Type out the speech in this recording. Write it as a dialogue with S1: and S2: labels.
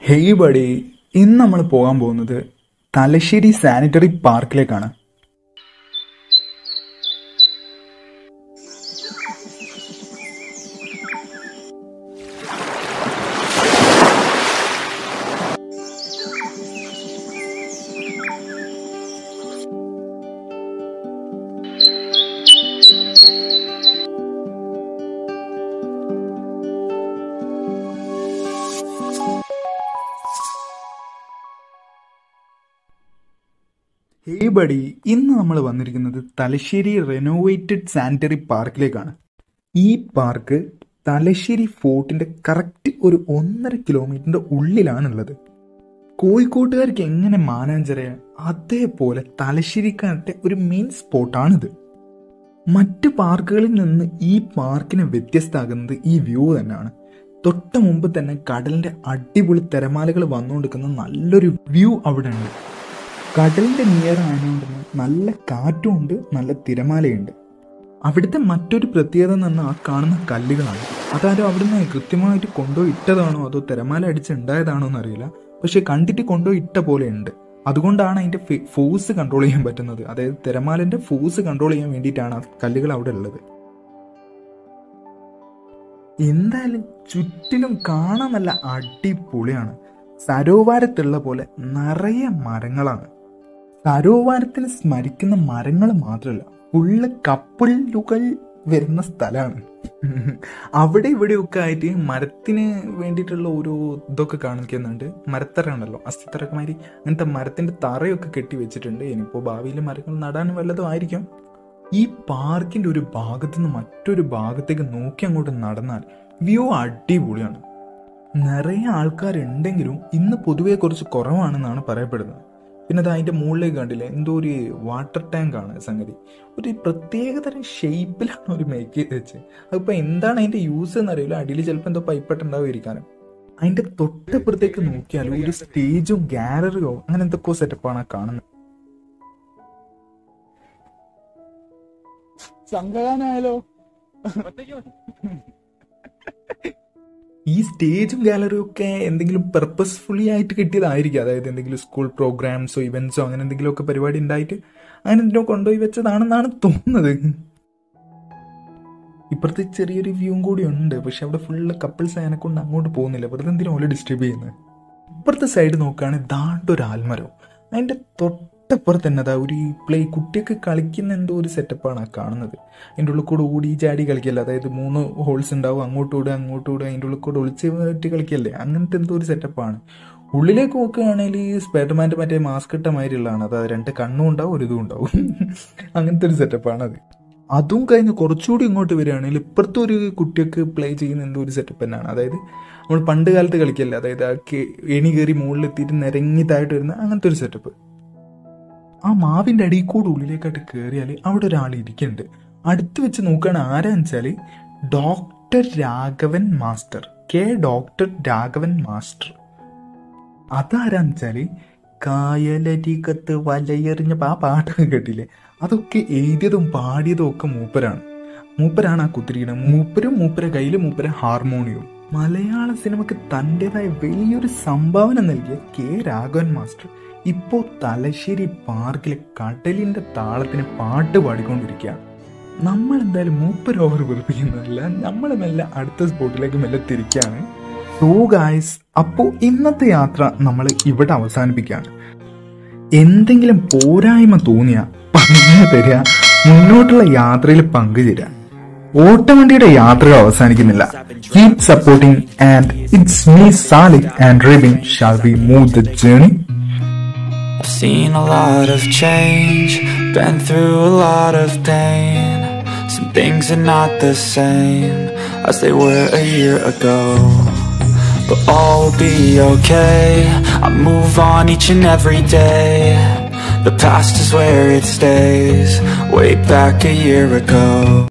S1: Hey buddy ഇന്ന് നമ്മൾ പോകാൻ പോകുന്നത് തലശ്ശേരി സാനിറ്ററി പാർക്കിലേക്കാണ് ഹേയ് ബഡി ഇന്ന് നമ്മൾ വന്നിരിക്കുന്നത് തലശ്ശേരി റെനോവേറ്റഡ് സാനിറ്ററി പാർക്കിലേക്കാണ് ഈ പാർക്ക് തലശ്ശേരി ഫോർട്ടിന്റെ കറക്റ്റ് ഒരു ഒന്നര കിലോമീറ്ററിന്റെ ഉള്ളിലാണുള്ളത് കോഴിക്കോട്ടുകാർക്ക് എങ്ങനെ മാനാഞ്ചിറയ അതേപോലെ തലശ്ശേരിക്കാരുടെ ഒരു മെയിൻ സ്പോട്ടാണിത് മറ്റ് പാർക്കുകളിൽ നിന്ന് ഈ പാർക്കിനെ വ്യത്യസ്തമാകുന്നത് ഈ വ്യൂ തന്നെയാണ് തൊട്ട് മുമ്പ് തന്നെ കടലിന്റെ അടിപൊളി തിരമാലകൾ വന്നുകൊണ്ടിരിക്കുന്ന നല്ലൊരു വ്യൂ അവിടെ ഉണ്ട് കടലിന്റെ നിയർ ആയതുകൊണ്ട് തന്നെ നല്ല കാറ്റും ഉണ്ട് നല്ല തിരമാലയുണ്ട് അവിടുത്തെ മറ്റൊരു പ്രത്യേകത എന്ന് പറഞ്ഞാൽ ആ കാണുന്ന കല്ലുകളാണ് അതാരും അവിടുന്ന് കൃത്യമായിട്ട് കൊണ്ടുപോയി ഇട്ടതാണോ അതോ തിരമാല അടിച്ചുണ്ടായതാണോ എന്നറിയില്ല പക്ഷെ കണ്ടിട്ട് കൊണ്ടുപോയി ഇട്ട പോലെ ഉണ്ട് അതുകൊണ്ടാണ് അതിന്റെ ഫോഴ്സ് കൺട്രോൾ ചെയ്യാൻ പറ്റുന്നത് അതായത് തിരമാലന്റെ ഫോഴ്സ് കൺട്രോൾ ചെയ്യാൻ വേണ്ടിയിട്ടാണ് ആ കല്ലുകൾ അവിടെ ഉള്ളത് എന്തായാലും ചുറ്റിലും കാണാൻ നല്ല അടിപൊളിയാണ് സരോവരത്തുള്ള പോലെ നിറയെ മരങ്ങളാണ് സരോവരത്തിന് സ്മരിക്കുന്ന മരങ്ങൾ മാത്രമല്ല ഫുള്ള് കപ്പിളുകൾ വരുന്ന സ്ഥലമാണ് അവിടെ ഇവിടെയൊക്കെ ആയിട്ട് മരത്തിന് വേണ്ടിയിട്ടുള്ള ഓരോ ഇതൊക്കെ കാണിക്കുന്നുണ്ട് മരത്തറ ഉണ്ടല്ലോ അസ്ഥിത്തറക്കമാരി അങ്ങനത്തെ മരത്തിന്റെ തറയൊക്കെ കെട്ടി വെച്ചിട്ടുണ്ട് ഇനിയിപ്പോൾ ഭാവിയിൽ മരങ്ങൾ നടാൻ വല്ലതും ആയിരിക്കും ഈ പാർക്കിന്റെ ഒരു ഭാഗത്ത് നിന്ന് മറ്റൊരു ഭാഗത്തേക്ക് നോക്കി അങ്ങോട്ട് നടന്നാൽ വ്യൂ അടിപൊളിയാണ് നിറയെ ആൾക്കാരുണ്ടെങ്കിലും ഇന്ന് പൊതുവെ കുറച്ച് കുറവാണെന്നാണ് പറയപ്പെടുന്നത് പിന്നെ അത് അതിന്റെ മുകളിലേക്ക് കണ്ടില്ലേ എന്തോ ഒരു വാട്ടർ ടാങ്ക് ആണ് സംഗതി ഒരു പ്രത്യേകതരം ഷേപ്പിലാണ് ഒരു മേക്ക് ചെയ്ത് വെച്ച് അതിപ്പോ എന്താണ് അതിന്റെ യൂസ് എന്നറിയില്ല അടിയിൽ ചിലപ്പോൾ എന്തോ പൈപ്പിട്ടുണ്ടാവുമായിരിക്കാനും അതിന്റെ തൊട്ടപ്പുറത്തേക്ക് നോക്കിയാൽ ഒരു സ്റ്റേജും ഗാലറിയോ അങ്ങനെ എന്തൊക്കെയോ സെറ്റപ്പാണ് കാണുന്നത് സംഘഗാനായാലോ ഈ സ്റ്റേജും ഗാലറിയും ഒക്കെ എന്തെങ്കിലും പെർപ്പസ്ഫുള്ളി ആയിട്ട് കിട്ടിയതായിരിക്കും അതായത് എന്തെങ്കിലും സ്കൂൾ പ്രോഗ്രാംസോ ഇവന്റ്സോ അങ്ങനെ എന്തെങ്കിലുമൊക്കെ പരിപാടി ഉണ്ടായിട്ട് അങ്ങനെ എന്തിനോ കൊണ്ടുപോയി വെച്ചതാണെന്നാണ് തോന്നുന്നത് ഇപ്പുറത്ത് ചെറിയൊരു വ്യൂവും കൂടി ഉണ്ട് പക്ഷെ അവിടെ ഫുള്ള് കപ്പിൾസ് അതിനെ കൊണ്ട് അങ്ങോട്ട് പോകുന്നില്ല വെറുതെ എന്തിനാ ഓല ഡിസ്റ്റർബ് ചെയ്യുന്നത് ഇപ്പുറത്തെ സൈഡ് നോക്കുകയാണെങ്കിൽ ദാണ്ടൊരു ആൽമരം അതിന്റെ തൊട്ടപ്പുറത്ത് തന്നെ അതാ ഒരു പ്ലേ കുട്ടിയൊക്കെ കളിക്കുന്ന എന്തോ ഒരു സെറ്റപ്പാണ് ആ കാണുന്നത് അതിൻ്റെ ഉള്ളിൽ കൂടെ ഓടി ചാടി കളിക്കല്ലേ അതായത് മൂന്ന് ഹോൾസ് ഉണ്ടാവും അങ്ങോട്ട് ഓടുക അങ്ങോട്ട് ഓടുക അതിൻ്റെ ഉള്ളിൽ കൂടെ ഒളിച്ച് മാറ്റി കളിക്കല്ലേ അങ്ങനത്തെ എന്തോ ഒരു സെറ്റപ്പാണ് ഉള്ളിലേക്ക് നോക്കുകയാണെങ്കിൽ സ്പൈഡർമാൻ്റെ മറ്റേ മാസ്ക് ഇട്ട മാതിരിയുള്ളതാണ് അത് രണ്ട് കണ്ണും ഉണ്ടാവും ഒരു ഇതും ഉണ്ടാവും അങ്ങനത്തെ ഒരു സെറ്റപ്പാണ് അത് അതും കഴിഞ്ഞ് കുറച്ചുകൂടി ഇങ്ങോട്ട് വരികയാണെങ്കിൽ ഇപ്പുറത്തെ ഒരു കുട്ടിയൊക്കെ പ്ലേ ചെയ്യുന്ന എന്തോ ഒരു സെറ്റപ്പ് തന്നെയാണ് അതായത് നമ്മൾ പണ്ട് കാലത്ത് കളിക്കല്ലേ അതായത് ആ എണി കയറി മുകളിലെത്തിയിട്ട് നിരങ്ങി താഴോട്ട് വരുന്ന അങ്ങനത്തെ ഒരു സെറ്റപ്പ് ആ മാവിന്റെ അടിയിൽ കൂടെ ഉള്ളിലേക്കായിട്ട് കയറിയാൽ അവിടെ ഒരാൾ ഇരിക്കുന്നുണ്ട് അടുത്ത് വെച്ച് നോക്കുകയാണ് ആരാന്ന് വെച്ചാൽ ഡോക്ടർ രാഘവൻ മാസ്റ്റർ കെ ഡോക്ടർ രാഘവൻ മാസ്റ്റർ അതാരാന്ന് വെച്ചാല് കായലരികത്ത് വലയെറിഞ്ഞ ആ പാട്ടൊക്കെ കേട്ടില്ലേ അതൊക്കെ എഴുതിയതും പാടിയതും ഒക്കെ മൂപ്പരാണ് മൂപ്പരാണ് ആ കുത്തിരിക്കുന്നത് മൂപ്പരും മൂപ്പര കയ്യിൽ മൂപ്പര ഹാർമോണിയവും മലയാള സിനിമക്ക് തൻ്റെതായ വലിയൊരു സംഭാവന നൽകിയ കെ രാഘവൻ മാസ്റ്റർ ഇപ്പോൾ തലശ്ശേരി പാർക്കിലെ കടലിന്റെ താളത്തിന് പാട്ട് പാടിക്കൊണ്ടിരിക്കുകയാണ് നമ്മൾ എന്തായാലും മൂപ്പർ ഓവർ വെറുപ്പിക്കുന്നതല്ല നമ്മൾ മെല്ലെ അടുത്ത സ്പോട്ടിലേക്ക് മെല്ലെ തിരിക്കുകയാണ് സോ ഗായ്സ് അപ്പോൾ ഇന്നത്തെ യാത്ര നമ്മൾ ഇവിടെ അവസാനിപ്പിക്കുകയാണ് എന്തെങ്കിലും പോരായ്മ തോന്നിയ പറഞ്ഞു തരിക മുന്നോട്ടുള്ള യാത്രയിൽ പങ്കുചേരാൻ ഓട്ടവണ്ടിയുടെ യാത്രകൾ അവസാനിക്കുന്നില്ല keep supporting and it's me Salik and Ribin shall we move the journey
S2: I've seen a lot of change, been through a lot of pain. Some things are not the same as they were a year ago. But all will be okay. I move on each and every day. The past is where it stays, way back a year ago.